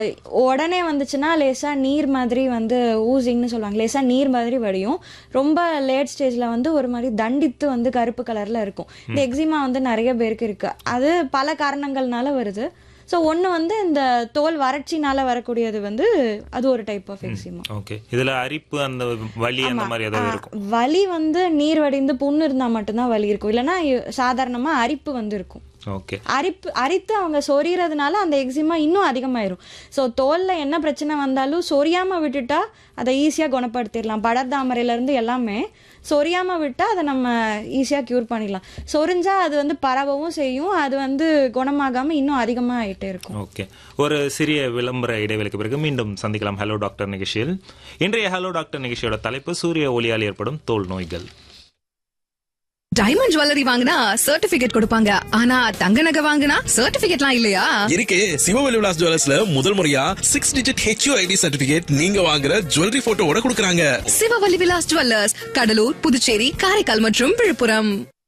உடனே வந்துச்சுன்னா லேசா நீர் மாதிரி வந்து ஊசிங்னு சொல்லுவாங்க லேசா நீர் மாதிரி வடியும் ரொம்ப லேட் ஸ்டேஜ்ல வந்து ஒரு மாதிரி தண்டித்து வந்து கருப்பு கலர்ல இருக்கும் இந்த எக்ஸிமா வந்து நிறைய பேருக்கு இருக்கு அது பல காரணங்கள்னால வருது ஸோ ஒன்று வந்து இந்த தோல் வறட்சினால வரக்கூடியது வந்து அது ஒரு டைப் ஆஃப் எக்ஸிமா ஓகே இதுல அரிப்பு அந்த வலி அந்த மாதிரி ஏதாவது இருக்கும் வலி வந்து நீர் வடிந்து புண்ணு இருந்தால் மட்டும்தான் வலி இருக்கும் இல்லைன்னா சாதாரணமா அரிப்பு வந்து இருக்கும் ஓகே அரிப்பு அரித்து அவங்க சொரியறதுனால அந்த எக்ஸிமா இன்னும் அதிகமாயிரும் ஸோ தோல்ல என்ன பிரச்சனை வந்தாலும் சொரியாம விட்டுட்டா அதை ஈஸியாக குணப்படுத்திடலாம் படர்தாமரையில இருந்து எல்லாமே சொரியாம விட்டா அதை நம்ம ஈஸியாக க்யூர் பண்ணிடலாம் சொரிஞ்சா அது வந்து பரவவும் செய்யும் அது வந்து குணமாகாம இன்னும் அதிகமாக ஆயிட்டே இருக்கும் ஓகே ஒரு சிறிய விளம்பர இடைவெளிக்கு பிறகு மீண்டும் சந்திக்கலாம் ஹலோ டாக்டர் நிகழ்ச்சியில் இன்றைய ஹலோ டாக்டர் நிகழ்ச்சியோட தலைப்பு சூரிய ஒளியால் ஏற்படும் தோல் நோய்கள் டைமண்ட் ஜுவல்லரி வாங்கினா சர்டிபிகேட் கொடுப்பாங்க ஆனா தங்க நகை வாங்கினா சர்டிபிகேட்லாம் இல்லையா இருக்கு சிவவெளி விலாஸ் ஜுவல்லர்ஸ்ல முதல் முறையா six digit HU ID certificate நீங்க வாங்குற ஜுவல்லரி போட்டோவோட கொடுக்கறாங்க சிவவல்லி விலாஸ் ஜுவல்லர்ஸ் கடலூர் புதுச்சேரி காரைக்கால் மற்றும் விழுப்புரம்